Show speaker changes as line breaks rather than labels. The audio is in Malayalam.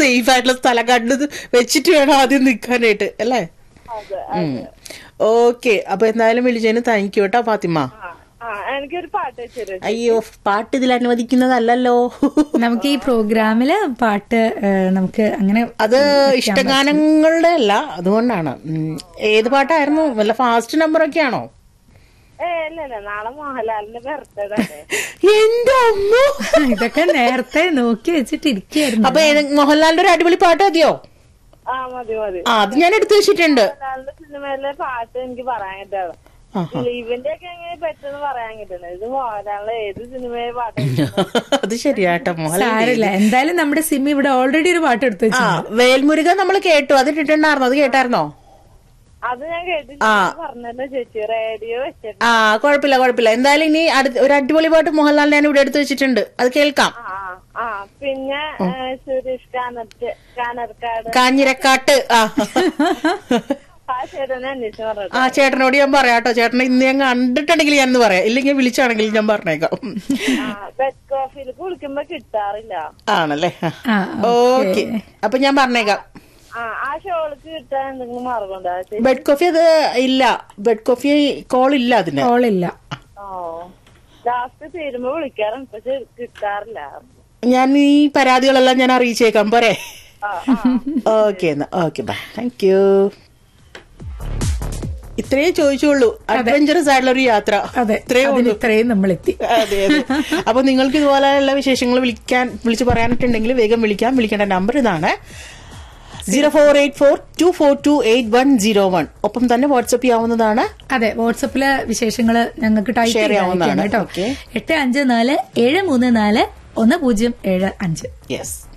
സേഫ് ആയിട്ടുള്ള സ്ഥലം കണ്ടത് വെച്ചിട്ട് വേണം ആദ്യം നിൽക്കാനായിട്ട് അല്ലേ
അതെ
ഓക്കെ അപ്പൊ എന്തായാലും വിളിച്ചതിന് താങ്ക് യു കേട്ടോ ഫാത്തിമ
ആ ആ എനിക്കൊരു പാട്ട് വെച്ചൊരു
അയ്യോ പാട്ട് ഇതിൽ അനുവദിക്കുന്നതല്ലല്ലോ
നമുക്ക് ഈ പ്രോഗ്രാമില് പാട്ട് ഏഹ്, നമുക്ക് അങ്ങനെ
അത് ഇഷ്ടഗാനങ്ങളുടെ അല്ല അതുകൊണ്ടാണ് ഉം. ഏത് പാട്ടായിരുന്നു വല്ല ഫാസ്റ്റ് നമ്പർ ഒക്കെ ആണോ
ഏ ഇല്ല ഇല്ല നാളെ മോഹൻലാലിന്റെ ബർത്ത്ഡേ അല്ലേ
എന്റെ അമ്മ
ഇതൊക്കെ നേരത്തെ നോക്കി വെച്ചിട്ടിരിക്കുകയായിരുന്നു
അപ്പൊ ഏത് മോഹൻലാലിന്റെ ഒരു അടിപൊളി പാട്ട് മതിയോ
ആ മതി മതി
ആ അത് ഞാൻ എടുത്തു വെച്ചിട്ടുണ്ട്
മോഹൻലാലിന്റെ സിനിമയിലെ പാട്ട് എനിക്ക് പറയാൻ കിട്ടാണ്
ആഹാ.
ദിലീപിന്റെ ഒക്കെ എങ്ങനെ പെട്ടെന്ന് പറയാൻ കിട്ടുന്നത് ഇത് മോഹൻലാലിന്റെ ഏത് സിനിമയെ പാട്ട്
അത് ശരിയാട്ടോ മോഹൻലാൽ
സാരില്ല എന്തായാലും നമ്മുടെ സിമ്മി ഇവിടെ ഓൾറെഡി ഒരു പാട്ട് എടുത്തു
ആ
വെച്ചു
വേൽമുരുകൻ നമ്മൾ കേട്ടു അത് ഇട്ടിട്ടുണ്ടായിരുന്നോ അത് കേട്ടായിരുന്നോ
അത് ഞാൻ കേട്ടില്ല പറഞ്ഞല്ലോ ചേച്ചി റേഡിയോ വെച്ചിട്ട്
ആ കുഴപ്പമില്ല കുഴപ്പമില്ല എന്തായാലും ഇനി അടുത്ത ഒരു അടിപൊളി പാട്ട് മോഹൻലാൽ ഞാൻ ഇവിടെ എടുത്തു വെച്ചിട്ടുണ്ട് അത് കേൾക്കാം
ആ ആ പിന്നെ ഏ, സുരേഷ് കാനത്ത് കാനർക്കാട്
കാഞ്ഞിരക്കാട്ട് ആ
ആ ചേട്ടനെ അന്വേഷിച്ച് പറഞ്ഞു
ആ ചേട്ടനോട് ഞാൻ പറയാട്ടോ ചേട്ടനെ ഇന്ന് ഞാൻ കണ്ടിട്ടുണ്ടെങ്കിൽ ഞാൻ ഇന്ന് പറയാം ഇല്ലെങ്കിൽ വിളിച്ചാണെങ്കിൽ ഞാൻ പറഞ്ഞേക്കാം
ആ ബെഡ് കോഫിയിൽ കുളിക്കുമ്പോ കിട്ടാറില്ല
ആണല്ലേ
ആ,
ഓക്കെ അപ്പൊ ഞാൻ പറഞ്ഞേക്കാം
ആ ആ ഷോൾക്ക് കിട്ടാൻ എന്തെങ്കിലും മാർഗം ഉണ്ടോ ചേച്ചി
ബെഡ് കോഫി അത് ഇല്ല ബെഡ് കോഫി കോൾ ഇല്ല അതിന്
കോളില്ല
ഓ ലാസ്റ്റ് തീരുമ്പോ വിളിക്കാറുണ്ട് പക്ഷെ കിട്ടാറില്ല
ഞാൻ ഈ പരാതികളെല്ലാം ഞാൻ അറിയിച്ചേക്കാം പോരെ
ആ ആ
ഓക്കെ എന്നാ ഓക്കെ ബൈ താങ്ക് യു ഇത്രയേ ചോദിച്ചുള്ളൂ അഡ്വഞ്ചറസ് ആയിട്ടുള്ള ഒരു യാത്ര
അതെ
ഇത്രയേ
അതിന്
ഉള്ളൂ
ഇത്രയും നമ്മൾ എത്തി
അതെ അതെ അപ്പൊ നിങ്ങൾക്ക് ഇതുപോലെയുള്ള വിശേഷങ്ങൾ വിളിക്കാൻ വിളിച്ചു പറയാനിട്ടുണ്ടെങ്കിൽ വേഗം വിളിക്കാം വിളിക്കേണ്ട നമ്പർ ഇതാണ് zero four eight four two four two eight one zero one ഒപ്പം തന്നെ വാട്സപ്പ് ചെയ്യാവുന്നതാണ്
അതെ വാട്സപ്പില് വിശേഷങ്ങള് ഞങ്ങൾക്ക് ടൈപ്പ്
Share
ചെയ്ത്
ചെയ്യാവുന്നതാണ്.
അയക്കാം കേട്ടോ
Okay.
എട്ട് അഞ്ച് നാല് ഏഴ് മൂന്ന് നാല് ഒന്ന് പൂജ്യം ഏഴ് അഞ്ച്
യെസ്